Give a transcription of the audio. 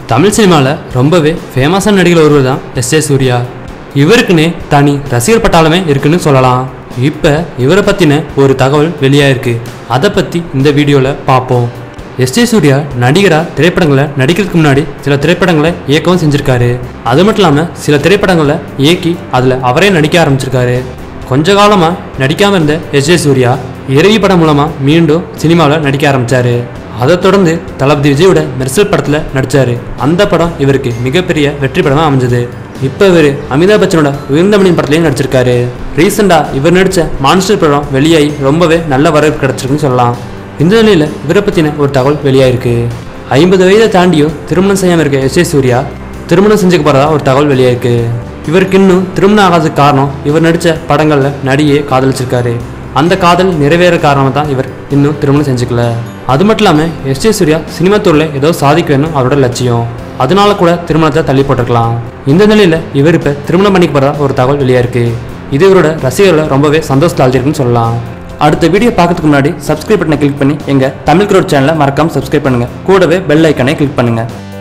தமிழ் சினிமாவில் ரொம்பவே ஃபேமஸான நடிகர் ஒருவர் தான் எஸ் ஏ சூர்யா இவருக்குன்னே தனி ரசிகர் பட்டாளமே இருக்குன்னு சொல்லலாம் இப்போ இவரை பற்றின ஒரு தகவல் வெளியாயிருக்கு அதை பற்றி இந்த வீடியோவில் பார்ப்போம் எஸ் ஜே சூர்யா நடிகரா திரைப்படங்களை நடிக்கிறதுக்கு முன்னாடி சில திரைப்படங்களை இயக்கவும் செஞ்சிருக்காரு அது மட்டும் இல்லாமல் சில திரைப்படங்களை இயக்கி அதில் அவரே நடிக்க ஆரம்பிச்சிருக்காரு கொஞ்ச காலமாக நடிக்காமல் இருந்த எஸ் ஜே சூர்யா இறவி படம் மூலமாக மீண்டும் சினிமாவில் நடிக்க ஆரம்பிச்சாரு அதை தொடர்ந்து தளபதி விஜயோட மெர்சல் படத்தில் நடித்தார் அந்த படம் இவருக்கு மிகப்பெரிய வெற்றி படமாக அமைஞ்சது இப்போ இவர் அமிதாப் பச்சனோட உயர்ந்தமணியின் படத்துலையும் நடிச்சிருக்காரு ரீசெண்டாக இவர் நடித்த மான்ஸ்டர் படம் வெளியாகி ரொம்பவே நல்ல வரவேற்பு கிடச்சிருக்குன்னு சொல்லலாம் இந்த நிலையில் இவரை பற்றின ஒரு தகவல் வெளியாயிருக்கு ஐம்பது வயதை தாண்டியும் திருமணம் செய்யாமல் இருக்க எஸ் ஏ சூர்யா திருமணம் செஞ்சுக்க போகிறதா ஒரு தகவல் வெளியாயிருக்கு இவருக்கு இன்னும் திருமணம் ஆகாததுக்கு காரணம் இவர் நடித்த படங்களில் நடிகையை காதலிச்சிருக்காரு அந்த காதல் நிறைவேற காரணமாக தான் இவர் இன்னும் திருமணம் செஞ்சுக்கல அது மட்டும் இல்லாமல் எஸ் ஜே சூர்யா சினிமா துறையில் ஏதோ சாதிக்க வேணும் அவரோட லட்சியம் அதனால கூட திருமணத்தை தள்ளி போட்டிருக்கலாம் இந்த நிலையில் இவர் இப்போ திருமணம் பண்ணிக்க போகிறதா ஒரு தகவல் வெளியாயிருக்கு இது இவரோட ரசிகர்களை ரொம்பவே சந்தோஷத்தில் ஆழ்த்திருக்குன்னு சொல்லலாம் அடுத்த வீடியோ பார்க்கறதுக்கு முன்னாடி சப்ஸ்கிரைப் பட்டனை கிளிக் பண்ணி எங்கள் தமிழ் க்ரோட் சேனலை மறக்காமல் சப்ஸ்கிரைப் பண்ணுங்கள் கூடவே பெல் ஐக்கனை கிளிக் பண்ணுங்கள்